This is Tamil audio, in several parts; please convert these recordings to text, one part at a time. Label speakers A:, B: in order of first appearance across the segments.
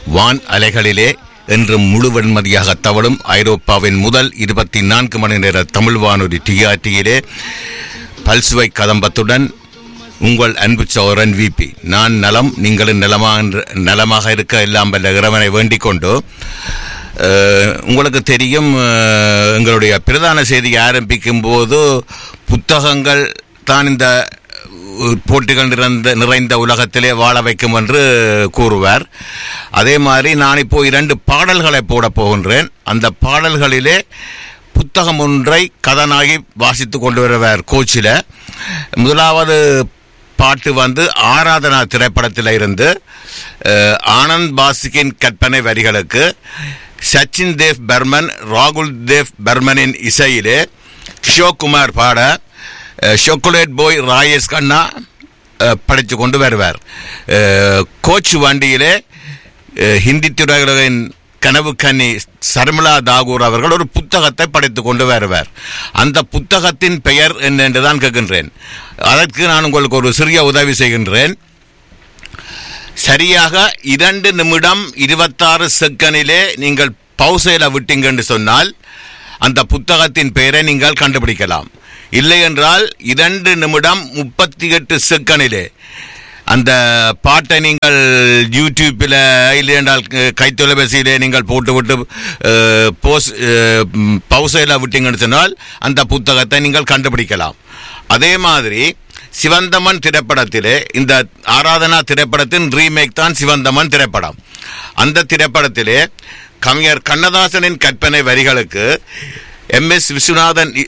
A: வான் அலைகளிலே என்று முழு வெண்மதியாக தவழும் ஐரோப்பாவின் முதல் இருபத்தி நான்கு மணி நேர தமிழ் வானொலி டிஆர்டியிலே பல்சுவை கதம்பத்துடன் உங்கள் அன்பு சோரன் விபி நான் நலம் நீங்களும் நலமா நலமாக இருக்க எல்லாம் வல்ல இறைவனை வேண்டிக் கொண்டு அஹ், உங்களுக்கு தெரியும் அஹ், எங்களுடைய பிரதான செய்தி ஆரம்பிக்கும் போது புத்தகங்கள் தான் இந்த அஹ், போட்டிகள் நிறைந்த நிறைந்த உலகத்திலே வாழ வைக்கும் என்று கூறுவார் அதே மாதிரி நான் இப்போ இரண்டு பாடல்களை போட போகின்றேன் அந்த பாடல்களிலே புத்தகம் ஒன்றை கதனாகி வாசித்து கொண்டு வருவார் கோச்சில முதலாவது பாட்டு வந்து ஆராதனா திரைப்படத்தில் இருந்து அஹ், ஆனந்த் பாசிக்கின் கற்பனை வரிகளுக்கு சச்சின் தேவ் பர்மன் ராகுல் தேவ் பர்மனின் இசையிலே கிஷோக்குமார் பாட அஹ், சாக்லேட் போய் ராயேஷ் கண்ணா அஹ், படித்து கொண்டு வருவார் அஹ், கோச் வண்டியிலே அஹ், ஹிந்தி திரையுலகின் கனவு கன்னி சர்மிளா தாகூர் அவர்கள் ஒரு புத்தகத்தை படைத்துக் கொண்டு வருவார் அந்த புத்தகத்தின் பெயர் என்ன என்று தான் கேட்கின்றேன் அதற்கு நான் உங்களுக்கு ஒரு சிறிய உதவி செய்கின்றேன் சரியாக இரண்டு நிமிடம் இருபத்தாறு செகண்டிலே நீங்கள் பவுசையில் விட்டீங்க என்று சொன்னால் அந்த புத்தகத்தின் பெயரை நீங்கள் கண்டுபிடிக்கலாம் இல்லை என்றால் இரண்டு நிமிடம் முப்பத்தி எட்டு செகண்டிலே அந்த பாட்டை நீங்கள் யூடியூப்பில் இல்லை என்றால் கைத்தொலைபேசியிலே நீங்கள் போட்டுவிட்டு அஹ், போஸ் பவுசையில் விட்டீங்கன்னு சொன்னால் அந்த புத்தகத்தை நீங்கள் கண்டுபிடிக்கலாம் அதே மாதிரி சிவந்தமன் திரைப்படத்திலே இந்த ஆராதனா திரைப்படத்தின் ரீமேக் தான் சிவந்தமன் திரைப்படம் அந்த திரைப்படத்திலே கவிஞர் கண்ணதாசனின் கற்பனை வரிகளுக்கு எம் எஸ் விஸ்வநாதன் இ-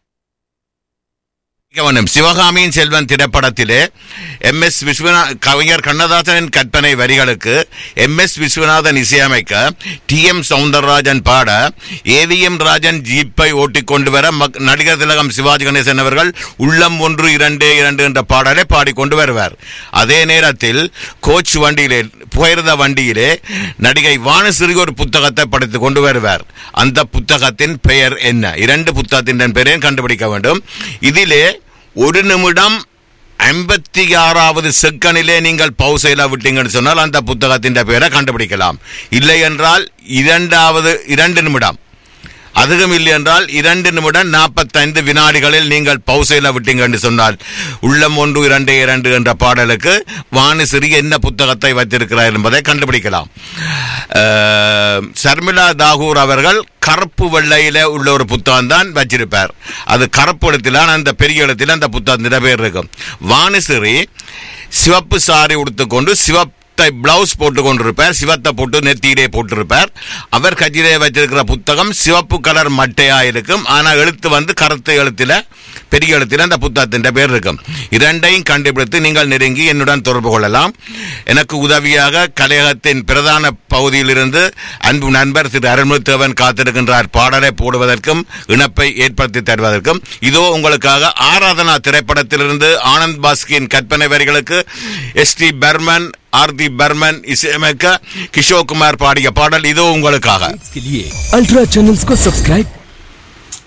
A: கவனம் சிவகாமியின் செல்வன் திரைப்படத்திலே எம் எஸ் விஸ்வநா கவிஞர் கண்ணதாசனின் கற்பனை வரிகளுக்கு எம் எஸ் விஸ்வநாதன் இசையமைக்க டி எம் சவுந்தரராஜன் பாட ஏவிஎம் ராஜன் ஜீப்பை ஓட்டிக் கொண்டு வர மக்- நடிகர் திலகம் சிவாஜி கணேசன் அவர்கள் உள்ளம் ஒன்று இரண்டு இரண்டு என்ற பாடலை பாடிக்கொண்டு வருவார் அதே நேரத்தில் கோச் வண்டியிலே புகையிரத வண்டியிலே நடிகை வானசிறி ஒரு புத்தகத்தை படித்துக் கொண்டு வருவார் அந்த புத்தகத்தின் பெயர் என்ன இரண்டு புத்தகத்தின் பெயரையும் கண்டுபிடிக்க வேண்டும் இதிலே ஒரு நிமிடம் ஐம்பத்தி ஆறாவது செகண்டிலே நீங்கள் பவுசையில விட்டீங்கன்னு சொன்னால் அந்த புத்தகத்தின் பெயரை கண்டுபிடிக்கலாம் இல்லை என்றால் இரண்டாவது இரண்டு நிமிடம் அதிகம் இல்லை என்றால் இரண்டு நிமிடம் நாற்பத்தைந்து வினாடிகளில் நீங்கள் பவுசையில விட்டீங்க என்று சொன்னால் உள்ளம் ஒன்று இரண்டு இரண்டு என்ற பாடலுக்கு வாணிசிறி என்ன புத்தகத்தை வைத்திருக்கிறார் என்பதை கண்டுபிடிக்கலாம் அஹ், சர்மிளா தாகூர் அவர்கள் கருப்பு வெள்ளையில உள்ள ஒரு புத்தகம் தான் வச்சிருப்பார் அது கருப்பு எழுத்திலான அந்த பெரிய எழுத்தில் அந்த புத்தகத்தின் பேர் இருக்கும் வாணிசிறி சிவப்பு சாரி உடுத்துக்கொண்டு சிவப்பு சிவத்தை பிளவுஸ் போட்டு கொண்டிருப்பார் சிவத்தை போட்டு நெத்தியிலே போட்டிருப்பார் அவர் கட்சியிலே வச்சிருக்கிற புத்தகம் சிவப்பு கலர் மட்டையா இருக்கும் ஆனா எழுத்து வந்து கருத்து எழுத்துல பெரிய எழுத்துல அந்த புத்தகத்தின் பேர் இருக்கும் இரண்டையும் கண்டுபிடித்து நீங்கள் நெருங்கி என்னுடன் தொடர்பு கொள்ளலாம் எனக்கு உதவியாக கலையகத்தின் பிரதான பகுதியிலிருந்து அன்பு நண்பர் திரு அருள்முத்தேவன் காத்திருக்கின்றார் பாடலை போடுவதற்கும் இணைப்பை ஏற்படுத்தி தருவதற்கும் இதோ உங்களுக்காக ஆராதனா திரைப்படத்திலிருந்து ஆனந்த் பாஸ்கியின் கற்பனை வரிகளுக்கு S D Burman R D Burman இசையமைக்க கிஷோர் குமார் பாடிய பாடல் இதோ உங்களுக்காக
B: के लिए अल्ट्रा चैनल्स को सब्सक्राइब